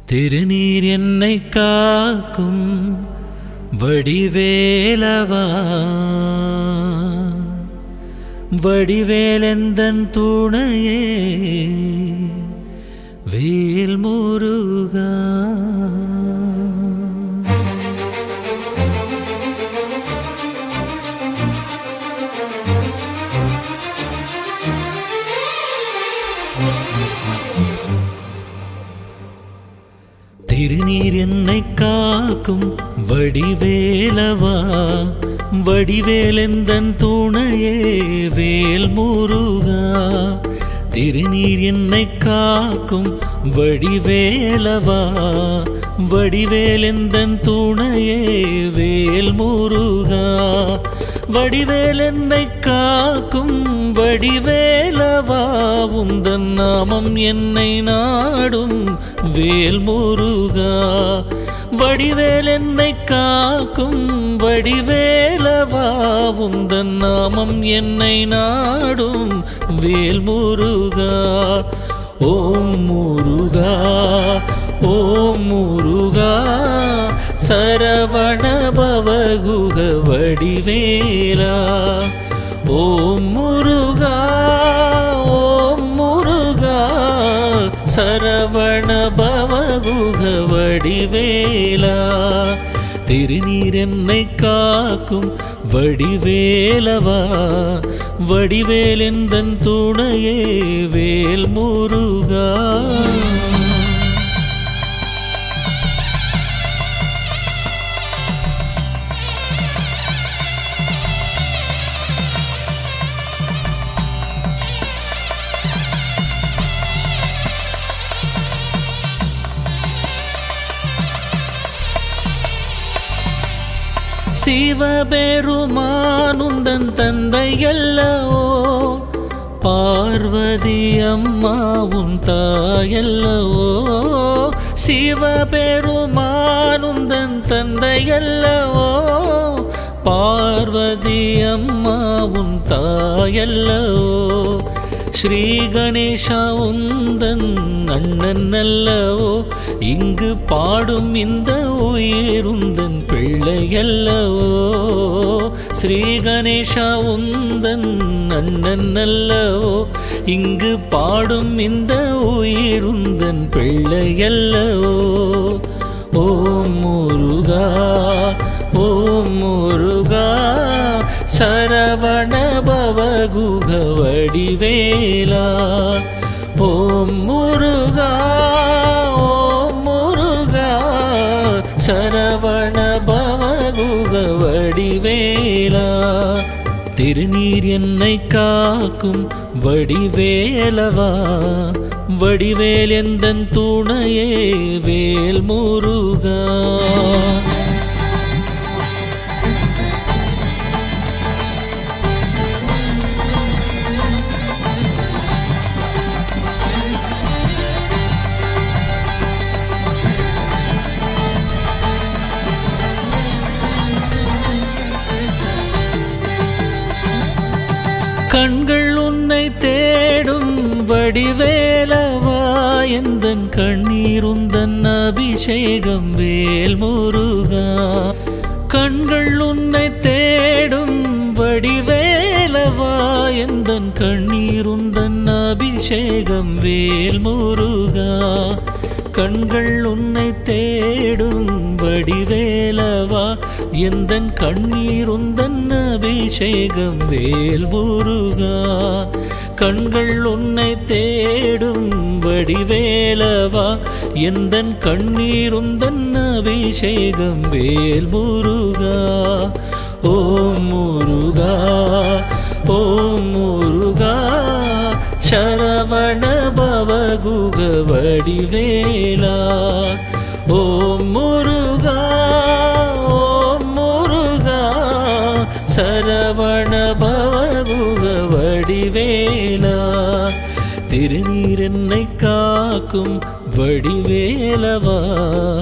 திருநீர் என்னை காக்கும் வடிவேலவா வடிவேலெந்தன் துணையே வேல் முருகா திருநீர் என்னை காக்கும் வடிவேலவா வடிவேலெந்தன் துணையே வேல் முருகா திருநீர் என்னை காக்கும் வடிவேலவா வடிவேலெந்தன் துணையே வேல் முருகா வடிவேல் என்னை காக்கும் வடிவேலவா உந்தன் நாமம் என்னை நாடும் வேல் முருகா வடிவேல் என்னை காக்கும் வடிவேலவா உந்தன் நாமம் என்னை நாடும் வேல் முருகா ஓம் முருகா ஓம் முருகா சரவண பவகுக வடிவேலா ஓம் முருகா ஓம் முருகா சரவண பவகுக வடிவேலா திருநீர் என்னை காக்கும் வடிவேலவா வடிவேலெந்தன் துணையே வேல் முருகா சிவபெருமானுந்தன் தந்தையல்லவோ பார்வதி அம்மாவும் தாயல்லவோ சிவபெருமானுந்தன் தந்தையல்லவோ பார்வதி அம்மாவும் தாயல்லவோ ஸ்ரீ கணேஷா உந்தன் அண்ணன் அல்லவோ இங்கு பாடும் இந்த உயிருந்தன் பிள்ளையல்லவோ ஸ்ரீ கணேஷா உந்தன் அண்ணன் அல்லவோ இங்கு பாடும் இந்த உயிருந்தன் பிள்ளையல்லவோ ஓம் முருகா ஓம் முருகா சரவண பவகுக வடிவேலா ஓம் முருகா ஓம் முருகா சரவண பவகுக வடிவேலா திருநீர் என்னை காக்கும் வடிவேலவா வடிவேல் எந்தன் துணையே வேல் முருகா கண்கள் உன்னை தேடும் வடிவேலவா எந்தன் கண்ணீர் உந்தன் அபிஷேகம் வேல் முருகா கண்கள் உன்னை தேடும் வடிவேலவா எந்தன் கண்ணீர் உந்தன் அபிஷேகம் வேல் முருகா கண்கள் உன்னை தேடும் வடிவேலவா எந்தன் கண்ணீர் உந்தன் அபிஷேகம் வேல் முருகா கண்கள் உன்னை தேடும் வடிவேலவா எந்தன் கண்ணீர் உந்தன் அபிஷேகம் வேல் முருகா ஓம் முருகா ஓம் முருகா சரவண பவகுக வடிவேலா ஓம் முருகா ஓம் முருகா சரவண பவகுக வடிவேலா திருநீர் என்னை காக்கும் வடிவேலவா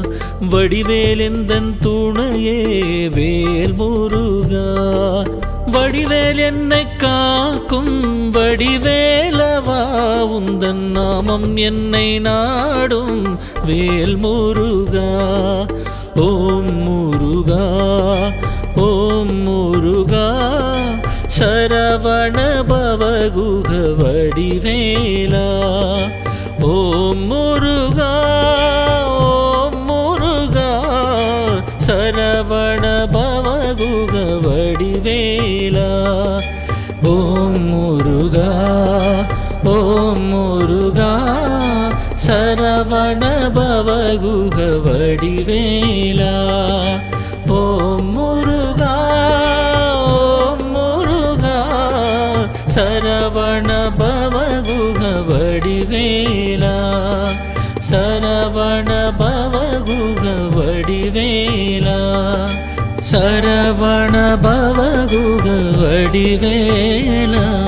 வடிவேலெந்தன் துணையே வேல் முருகா வடிவேல் என்னை காக்கும் வடிவேலவா உந்தன் நாமம் என்னை நாடும் வேல் முருகா ஓம் முருகா ஓம் முருகா சரவண பவகுக வடிவேலா ஓம் முருகா ஓம் முருகா சரவண பவகுக வடிவேலா ஓம் முருகா ஓம் முருகா சரவண பவகுக வடிவேலா ஓம் முருகா ஓம் முருகா சரவண பவகுக வடிவேலா சரவண பவகுக வடிவேலா சரவண பவகுக வடிவேலா